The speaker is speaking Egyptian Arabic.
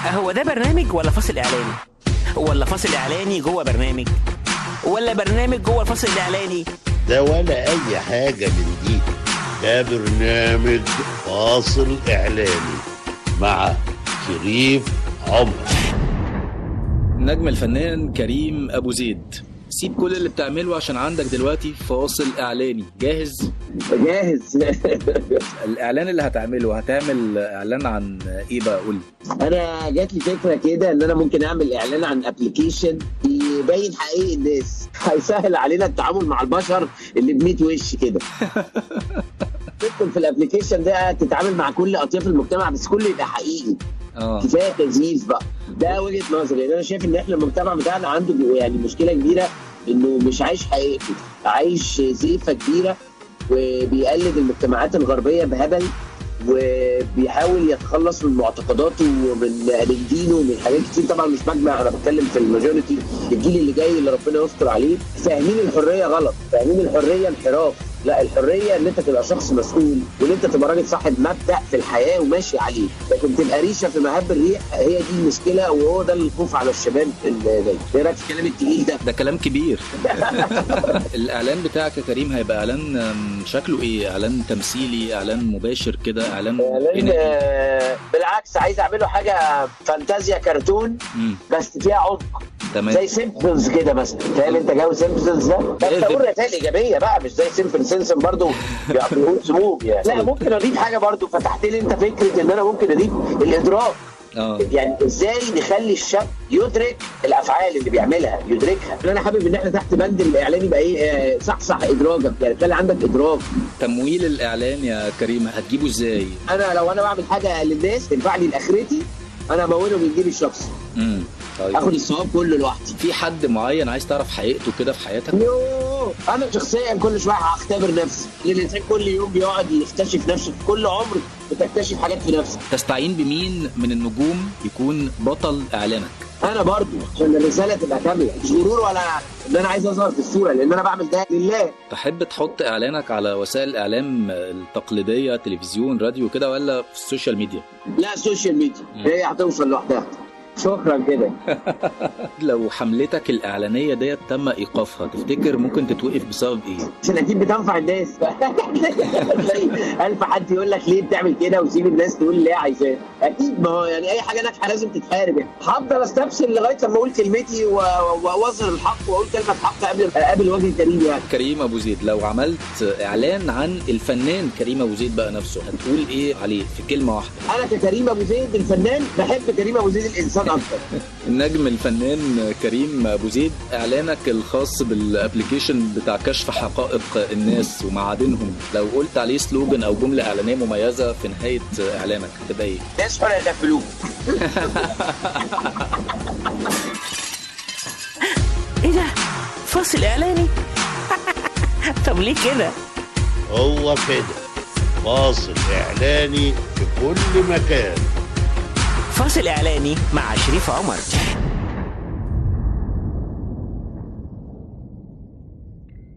هو ده برنامج ولا فاصل اعلاني ولا فاصل اعلاني جوه برنامج ولا برنامج جوه الفاصل الاعلاني ده ولا أي حاجة من دي ده برنامج فاصل إعلاني مع شريف عمر النجم الفنان كريم ابو زيد سيب كل اللي بتعمله عشان عندك دلوقتي فاصل اعلاني جاهز جاهز الاعلان اللي هتعمله هتعمل اعلان عن ايه بقى قول لي انا جات لي فكره كده ان انا ممكن اعمل اعلان عن ابلكيشن يبين حقيقي الناس هيسهل علينا التعامل مع البشر اللي ب 100 وش كده تدخل في الابلكيشن ده تتعامل مع كل اطياف المجتمع بس كله يبقى حقيقي اه كفايه تزييف بقى ده وجهه نظري يعني انا شايف ان احنا المجتمع بتاعنا عنده يعني مشكله كبيره انه مش عايش حقيقته عايش زيفه كبيره وبيقلد المجتمعات الغربيه بهبل وبيحاول يتخلص من معتقداته ومن من دينه ومن حاجات كتير طبعا مش بجمع انا بتكلم في الماجوريتي الجيل اللي جاي اللي ربنا يستر عليه فاهمين الحريه غلط فاهمين الحريه انحراف لا الحريه ان انت تبقى شخص مسؤول وان انت تبقى راجل صاحب مبدا في الحياه وماشي عليه لكن تبقى ريشه في مهب الريح هي دي المشكله وهو ده الخوف على الشباب اللي جاي ايه رايك في الكلام التقيل ده ده كلام كبير الاعلان بتاعك يا كريم هيبقى اعلان أم، شكله ايه اعلان تمثيلي اعلان مباشر كده اعلان لان إنهي؟ آه، بالعكس عايز اعمله حاجه فانتازيا كرتون مم، بس فيها عمق تمام زي سيمبسونز كده مثلا فاهم انت جو سيمبسونز ده بس إيه اقول رسائل ايجابيه بقى مش زي سيمبل سيمسون برضو بيقول سموم يعني لا ممكن اضيف حاجه برضو فتحت لي انت فكره ان انا ممكن اضيف الادراك اه يعني ازاي نخلي الشاب يدرك الافعال اللي بيعملها يدركها انا حابب ان احنا تحت بند الاعلان يبقى ايه آه، صحصح ادراكك يعني خلي عندك ادراك تمويل الاعلان يا كريم هتجيبه ازاي انا لو انا بعمل حاجه للناس تنفع لي لاخرتي انا اموله من جيبي الشخصي امم اخد طيب الثواب كله لوحدي في حد معين عايز تعرف حقيقته كده في حياتك يوه انا شخصيا كل شويه هختبر نفسي لان الانسان كل يوم بيقعد يكتشف نفسه في كل عمر بتكتشف حاجات في نفسك تستعين بمين من النجوم يكون بطل اعلانك انا برضو عشان الرساله تبقى كامله مش غرور ولا ان انا عايز اظهر في الصوره لان انا بعمل ده لله تحب تحط اعلانك على وسائل الاعلام التقليديه تلفزيون راديو كده ولا في السوشيال ميديا لا السوشيال ميديا هي هتوصل لوحدها شكرا كده لو حملتك الاعلانيه ديت تم ايقافها تفتكر ممكن تتوقف بسبب ايه عشان اكيد بتنفع الناس زي الف حد يقول لك ليه بتعمل كده وسيب الناس تقول اللي هي عايزاه اكيد ما هو يعني اي حاجه ناجحه لازم تتحارب يعني هفضل استبسل لغايه لما اقول كلمتي و- و- واظهر الحق واقول كلمه حق قبل ما اقابل وجه كريم يعني كريم ابو زيد لو عملت اعلان عن الفنان كريم ابو زيد بقى نفسه هتقول ايه عليه في كلمه واحده انا ككريم ابو زيد الفنان بحب كريم ابو زيد الانسان اكتر النجم الفنان كريم ابو زيد اعلانك الخاص بالابلكيشن بتاع كشف حقائق الناس ومعادنهم لو قلت عليه سلوجن او جمله اعلانيه مميزه في نهايه اعلانك هتبقى ايه ناس ولا يغفلوك ايه ده فاصل اعلاني طب ليه كده هو كده فاصل إعلاني في كل مكان فاصل اعلاني مع شريف عمر